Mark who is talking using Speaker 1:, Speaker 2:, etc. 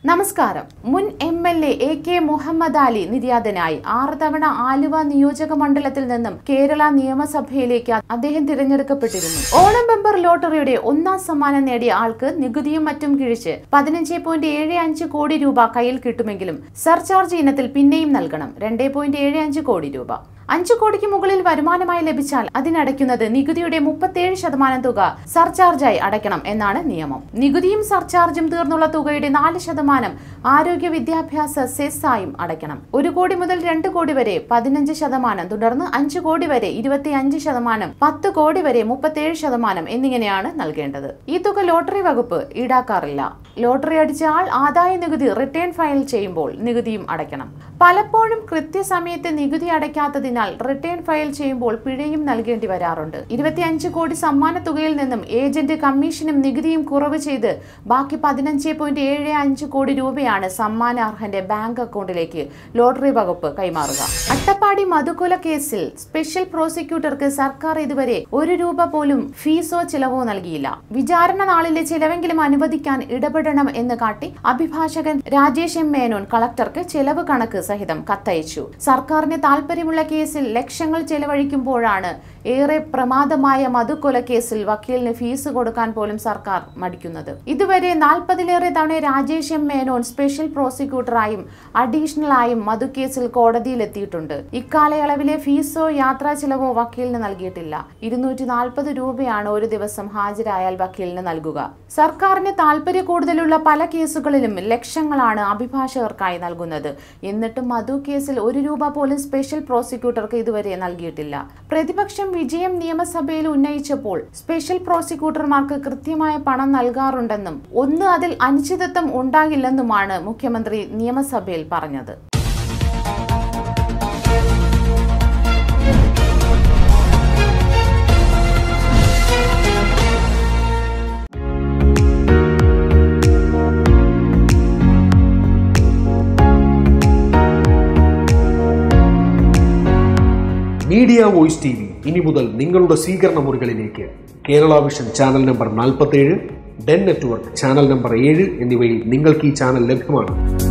Speaker 1: നമസ്കാരം മുൻ M L A A K Muhammad Ali നിര്യാതനായി ആറ് തവണ ആലുവ നിയോജക മണ്ഡലത്തിൽ നിന്നും കേരള നിയമസഭയിലേക്ക് അദ്ദേഹം തിരഞ്ഞെടുക്കപ്പെട്ടിരുന്നു ഓണം ബമ്പർ ലോട്ടറിയുടെ ഒന്നാം സമ്മാനം നേടിയ ആൾക്ക് നികുതിയും മറ്റും കിഴിച്ച് പതിനഞ്ച് പോയിന്റ് ഏഴ് അഞ്ച് കോടി രൂപ കയ്യിൽ കിട്ടുമെങ്കിലും സർചാർജ് ഇനത്തിൽ പിന്നെയും നൽകണം രണ്ട് പോയിന്റ് ഏഴ് അഞ്ച് കോടി രൂപ അഞ്ചു കോടിക്ക് മുകളിൽ വരുമാനമായി ലഭിച്ചാൽ അതിനടയ്ക്കുന്നത് നികുതിയുടെ മുപ്പത്തേഴ് ശതമാനം തുക സർചാർജായി അടയ്ക്കണം എന്നാണ് നിയമം നികുതിയും സർചാർജും തീർന്നുള്ള തുകയുടെ നാല് ശതമാനം ആരോഗ്യ വിദ്യാഭ്യാസ സെസ്സായും അടയ്ക്കണം ഒരു കോടി മുതൽ രണ്ട് കോടി വരെ പതിനഞ്ച് ശതമാനം തുടർന്ന് അഞ്ചു കോടി വരെ ഇരുപത്തിയഞ്ച് ശതമാനം പത്ത് കോടി വരെ മുപ്പത്തേഴ് ശതമാനം എന്നിങ്ങനെയാണ് നൽകേണ്ടത് ഈ തുക ലോട്ടറി വകുപ്പ് ഈടാക്കാറില്ല ലോട്ടറി അടിച്ച ആൾ ആദായ നികുതി റിട്ടേൺ ഫയൽ ചെയ്യുമ്പോൾ നികുതിയും അടയ്ക്കണം പലപ്പോഴും കൃത്യസമയത്ത് നികുതി അടയ്ക്കാത്തതിനാൽ റിട്ടേൺ ഫയൽ ചെയ്യുമ്പോൾ പിഴയും നൽകേണ്ടി വരാറുണ്ട് ഇരുപത്തിയഞ്ച് കോടി സമ്മാന തുകയിൽ നിന്നും ഏജന്റ് കമ്മീഷനും നികുതിയും കുറവ് ചെയ്ത് ബാക്കി പതിനഞ്ച് പോയിന്റ് ഏഴ് അഞ്ച് കോടി രൂപയാണ് സമ്മാനാർഹന്റെ ബാങ്ക് അക്കൗണ്ടിലേക്ക് ലോട്ടറി വകുപ്പ് കൈമാറുക അട്ടപ്പാടി മധുകൊല കേസിൽ സ്പെഷ്യൽ പ്രോസിക്യൂട്ടർക്ക് സർക്കാർ ഇതുവരെ ഒരു രൂപ പോലും ഫീസോ ചിലവോ നൽകിയില്ല വിചാരണ നാളിലെ ചിലവെങ്കിലും അനുവദിക്കാൻ ഇടപെടണം എന്ന് കാട്ടി അഭിഭാഷകൻ രാജേഷ് എം മേനോൻ കളക്ടർക്ക് ചെലവ് കണക്ക് സഹിതം കത്തയച്ചു സർക്കാരിന് താൽപര്യമുള്ള കേസിൽ ലക്ഷങ്ങൾ ചെലവഴിക്കുമ്പോഴാണ് ഏറെ പ്രമാദമായ മധുക്കൊല കേസിൽ വക്കീലിന് ഫീസ് കൊടുക്കാൻ പോലും സർക്കാർ മടിക്കുന്നത് ഇതുവരെ നാൽപ്പതിലേറെ തവണ രാജേഷ് എം മേനോൻ സ്പെഷ്യൽ പ്രോസിക്യൂട്ടറായും അഡീഷണൽ ആയും മധുക്കേസിൽ കോടതിയിലെത്തിയിട്ടുണ്ട് ഇക്കാലയളവിലെ ഫീസോ യാത്രാ ചെലവോ വക്കീലിന് നൽകിയിട്ടില്ല ഇരുന്നൂറ്റി നാൽപ്പത് രൂപയാണ് ഒരു ദിവസം ഹാജരായാൽ വക്കീലിന് നൽകുക സർക്കാരിന് താല്പര്യ കൂടുതലുള്ള പല കേസുകളിലും ലക്ഷങ്ങളാണ് അഭിഭാഷകർക്കായി നൽകുന്നത് എന്നിട്ടും മധു കേസിൽ ഒരു രൂപ പോലും സ്പെഷ്യൽ പ്രോസിക്യൂട്ടർക്ക് ഇതുവരെ നൽകിയിട്ടില്ല പ്രതിപക്ഷം വിജയം നിയമസഭയിൽ ഉന്നയിച്ചപ്പോൾ സ്പെഷ്യൽ പ്രോസിക്യൂട്ടർമാർക്ക് കൃത്യമായ പണം നൽകാറുണ്ടെന്നും ഒന്ന് അതിൽ അനിശ്ചിതത്വം ഉണ്ടാകില്ലെന്നുമാണ് മുഖ്യമന്ത്രി നിയമസഭയിൽ പറഞ്ഞത്
Speaker 2: മീഡിയ വോയിസ് ടി വി ഇനി മുതൽ നിങ്ങളുടെ സ്വീകരണ മുറികളിലേക്ക് കേരള വിഷൻ ചാനൽ നമ്പർ നാൽപ്പത്തേഴ് ഡെൻ നെറ്റ്വർക്ക് ചാനൽ നമ്പർ ഏഴ് എന്നിവയിൽ നിങ്ങൾക്ക് ഈ ചാനൽ ലഭ്യമാണ്